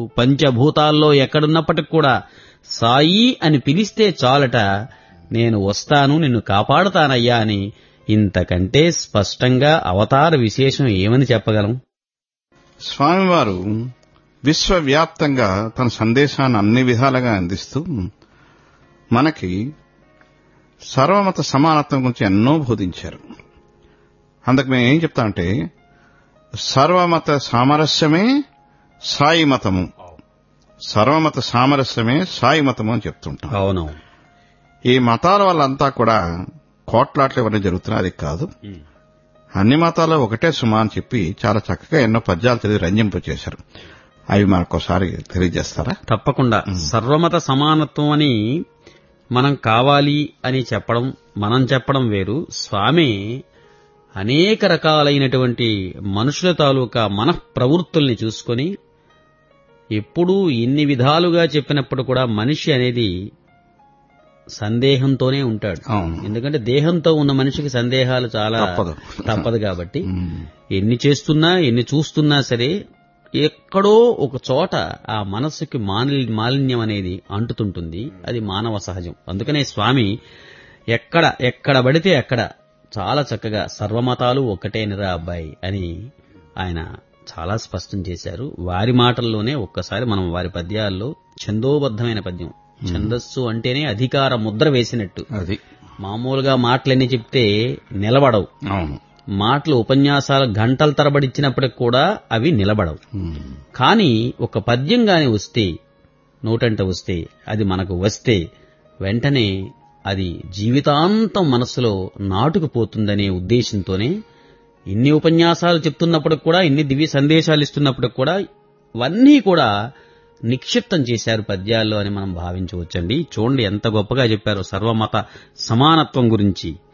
పంచభూతాల్లో ఎక్కడున్నప్పటికి కూడా సాయి అని పిలిస్తే చాలట నేను వస్తాను నిన్ను కాపాడుతానయ్యా అని ఇంతకంటే స్పష్టంగా అవతార విశేషం ఏమని చెప్పగలం స్వామివారు విశ్వవ్యాప్తంగా తన సందేశాన్ని అన్ని విధాలుగా అందిస్తూ మనకి సర్వమత సమానత్వం గురించి ఎన్నో బోధించారు అందుకు మేము ఏం చెప్తామంటే సర్వమత సామరస్యమే సాయి మతము సర్వమత సామరస్యమే సాయి మతము అని చెప్తుంటాం అవును ఈ మతాల వాళ్ళంతా కూడా కోట్లాట్లు ఇవన్నీ జరుగుతున్నాయి అది కాదు అన్ని మతాలు ఒకటే సుమా అని చెప్పి చాలా చక్కగా ఎన్నో పద్యాలు చదివి రంజింపు చేశారు అవి మనకోసారి తెలియజేస్తారా తప్పకుండా సర్వమత సమానత్వం అని మనం కావాలి అని చెప్పడం మనం చెప్పడం వేరు స్వామి అనేక రకాలైనటువంటి మనుషుల తాలూకా మన ప్రవృత్తుల్ని చూసుకొని ఎప్పుడూ ఇన్ని విధాలుగా చెప్పినప్పుడు కూడా మనిషి అనేది సందేహంతోనే ఉంటాడు అవును ఎందుకంటే దేహంతో ఉన్న మనిషికి సందేహాలు చాలా తప్పదు. తప్పదు కాబట్టి ఉమ్. ఎన్ని చేస్తున్నా ఎన్ని చూస్తున్నా సరే ఎక్కడో ఒక చోట ఆ మనస్సుకి మాలి మాలిన్యం అనేది అంటుతుంటుంది అది మానవ సహజం అందుకనే స్వామి ఎక్కడ ఎక్కడ పడితే అక్కడ చాలా చక్కగా సర్వమతాలు ఒక్కటేనిరా అబ్బాయి అని ఆయన చాలా స్పష్టం చేశారు వారి మాటల్లోనే ఒక్కసారి మనం వారి పద్యాల్లో ఛందోబద్ధమైన పద్యం ఛందస్సు అంటేనే అధికార ముద్ర వేసినట్టు అది మామూలుగా మాటలన్నీ చెప్తే నిలబడవు అవును మాటలు ఉపన్యాసాలు గంటల తరబడి ఇచ్చినప్పటికి కూడా అవి నిలబడవు ఉమ్. కానీ ఒక పద్యం గాని వస్తే నోటంట వస్తే అది మనకు వస్తే వెంటనే అది జీవితాంతం మనసులో నాటుకుపోతుందనే ఉద్దేశంతోనే ఇన్ని ఉపన్యాసాలు చెప్తున్నప్పటికి కూడా ఇన్ని దివ్య సందేశాలు ఇస్తున్నప్పటికి కూడా ఇవన్నీ కూడా నిక్షిప్తం చేశారు పద్యాల్లో అని మనం భావించవచ్చండి చూడండి ఎంత గొప్పగా చెప్పారో సర్వమత సమానత్వం గురించి